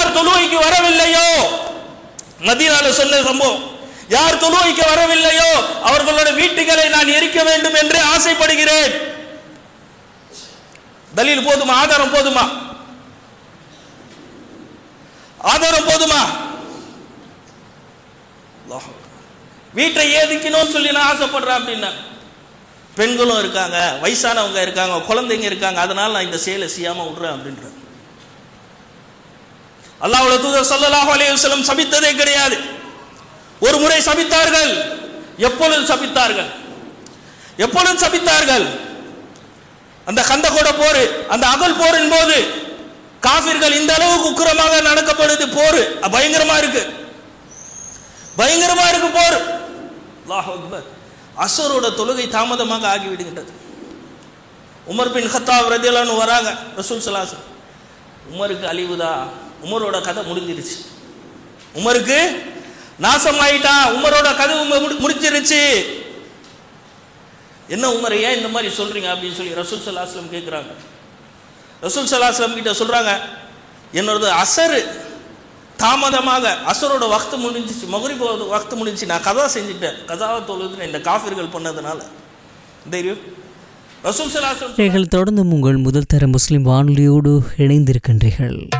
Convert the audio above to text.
யார் தொழுவைக்கு வரவில்லையோ மதீனால சொன்ன சம்பவம் யார் தொழுவைக்கு வரவில்லையோ அவர்களோட வீட்டுகளை நான் எரிக்க வேண்டும் என்று ஆசைப்படுகிறேன் தலீல் போதுமா ஆதாரம் போதுமா ஆதாரம் போதுமா அல்லாஹ் வீட்டை ஏதிக்கணும்னு சொல்லி நான் ஆசைப்படுறேன் அப்படின்னா பெண்களும் இருக்காங்க வயசானவங்க இருக்காங்க குழந்தைங்க இருக்காங்க அதனால நான் இந்த செயலை செய்யாம விடுறேன் அப்படின்ற அல்லாஹ்வுடைய தூதர் ஸல்லல்லாஹு அலைஹி வஸல்லம் சபித்ததே கிடையாது ஒரு முறை சபித்தார்கள் எப்பொழுது சபித்தார்கள் எப்பொழுது சபித்தார்கள் அந்த கந்தகோட போர் அந்த அகல் போரின் போது காபிர்கள் இந்த அளவுக்கு உக்கிரமாக நடக்கப்படுது போர் பயங்கரமா இருக்கு பயங்கரமா இருக்கு போர் அல்லாஹ் அக்பர் அசரோட தொழுகை தாமதமாக ஆகிவிடுகின்றது உமர் பின் ஹத்தாப் ரதியலான்னு வராங்க ரசூல் சலாசம் உமருக்கு அழிவுதா உமரோட கதை முடிஞ்சிருச்சு உமருக்கு நாசம் ஆயிட்டான் உமரோட கதை உம- முடி- முடிஞ்சிருச்சு என்ன உமர் ஏன் இந்த மாதிரி சொல்றீங்க அப்படின்னு சொல்லி ரசூல் சலாஸ்லம் கேட்குறாங்க ரசூல் சலாஸ்லம் கிட்ட சொல்றாங்க என்னோடது அசரு தாமதமாக அசரோட வக்து முடிஞ்சிச்சு மகரிப் வக்து முடிஞ்சிச்சு நான் கதா செஞ்சுட்டேன் கதாவை தொழுது இந்த காஃபிர்கள் பண்ணதுனால தெரியும் ரசூல் சலாஸ்லம் நீங்கள் தொடர்ந்து உங்கள் முதல் தர முஸ்லிம் வானொலியோடு இணைந்திருக்கின்றீர்கள்